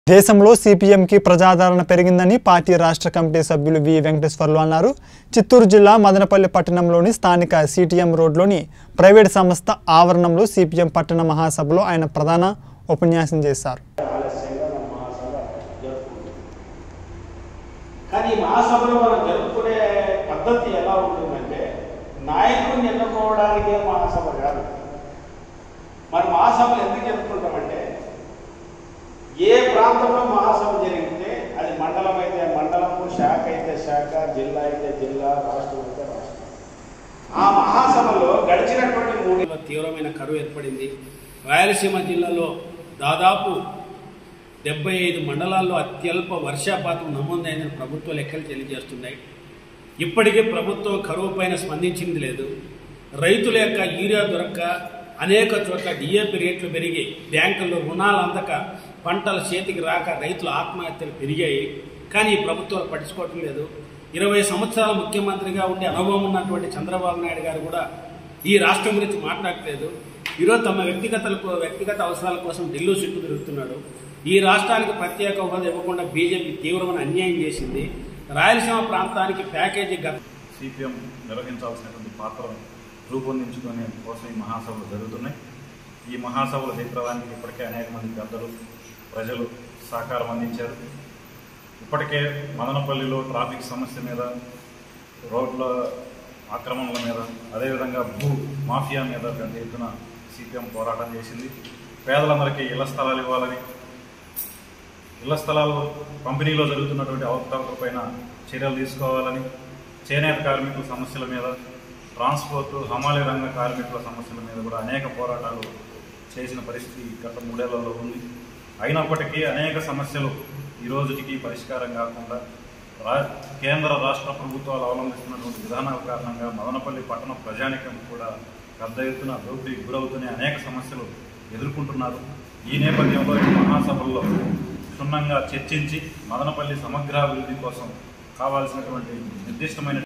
దేశంలో సిపిఎంకి ప్రజాదరణ పెరిగిందని పార్టీ రాష్ట్ర కమిటీ సభ్యులు వి వెంకటేశ్వర్లు అన్నారు చిత్తూరు జిల్లా మదనపల్లి పట్టణంలోని స్థానిక సిటిఎం రోడ్లోని ప్రైవేట్ సంస్థ ఆవరణంలో సిపిఎం పట్టణ మహాసభలో ఆయన ప్రధాన ఉపన్యాసం చేశారు ఆలస్యంగా మన మహాసభ జరుపుకుంటాం కానీ ఈ మహాసభలో మనం జరుపుకునే పద్ధతి ఎలా ఉంటుందంటే నాయకుడిని ఎన్నుకోవడానికే మహాసభ కాదు మరి మహాసభలు ఎందుకు జరుపుకుంటామంటే ఏ ప్రాంతంలో మహాసభ జరిగితే అది మండలం అయితే మండలము శాఖ అయితే శాఖ జిల్లా అయితే జిల్లా రాష్ట్రం అయితే రాష్ట్రం ఆ మహాసభలో గడిచినటువంటి మూడు తీవ్రమైన కరువు ఏర్పడింది రాయలసీమ జిల్లాలో దాదాపు డెబ్బై ఐదు మండలాల్లో అత్యల్ప వర్షపాతం నమోదైందని ప్రభుత్వ లెక్కలు తెలియజేస్తున్నాయి ఇప్పటికే ప్రభుత్వం కరువు పైన స్పందించింది లేదు రైతుల యొక్క యూరియా దొరక్క అనేక చోట్ల డిఏపి రేట్లు పెరిగి బ్యాంకుల్లో రుణాలు అందక పంటల చేతికి రాక రైతుల ఆత్మహత్యలు పెరిగాయి కానీ ఈ ప్రభుత్వాలు పట్టించుకోవటం లేదు ఇరవై సంవత్సరాల ముఖ్యమంత్రిగా ఉండే అనుభవం ఉన్నటువంటి చంద్రబాబు నాయుడు గారు కూడా ఈ రాష్ట్రం గురించి మాట్లాడట్లేదు ఈరోజు తమ వ్యక్తిగత వ్యక్తిగత అవసరాల కోసం ఢిల్లీ చుట్టూ తిరుగుతున్నాడు ఈ రాష్ట్రానికి ప్రత్యేక హోదా ఇవ్వకుండా బీజేపీ తీవ్రమైన అన్యాయం చేసింది రాయలసీమ ప్రాంతానికి ప్యాకేజీ గత సిపిఎం నిర్వహించాల్సినటువంటి పాత్రను రూపొందించుకునే కోసం ఈ మహాసభలు జరుగుతున్నాయి ఈ మహాసభల జయప్రదానికి ఇప్పటికే అనేక మంది పెద్దలు ప్రజలు సహకారం అందించారు ఇప్పటికే మదనపల్లిలో ట్రాఫిక్ సమస్య మీద రోడ్ల ఆక్రమణల మీద అదేవిధంగా భూ మాఫియా మీద పెద్ద ఎత్తున సిపిఎం పోరాటం చేసింది పేదలందరికీ ఇళ్ల స్థలాలు ఇవ్వాలని ఇళ్ల స్థలాలు పంపిణీలో జరుగుతున్నటువంటి అవకతవకల పైన చర్యలు తీసుకోవాలని చేనేత కార్మికుల సమస్యల మీద ట్రాన్స్పోర్ట్ హమాలీ రంగ కార్మికుల సమస్యల మీద కూడా అనేక పోరాటాలు చేసిన పరిస్థితి గత మూడేళ్లలో ఉంది అయినప్పటికీ అనేక సమస్యలు ఈ రోజుకి పరిష్కారం కాకుండా రా కేంద్ర రాష్ట్ర ప్రభుత్వాలు అవలంబిస్తున్నటువంటి విధానాల కారణంగా మదనపల్లి పట్టణ ప్రజానికం కూడా పెద్ద ఎత్తున దోపిడీకి గురవుతూనే అనేక సమస్యలు ఎదుర్కొంటున్నారు ఈ నేపథ్యంలో ఈ మహాసభల్లో క్షుణ్ణంగా చర్చించి మదనపల్లి సమగ్రాభివృద్ధి కోసం కావాల్సినటువంటి నిర్దిష్టమైన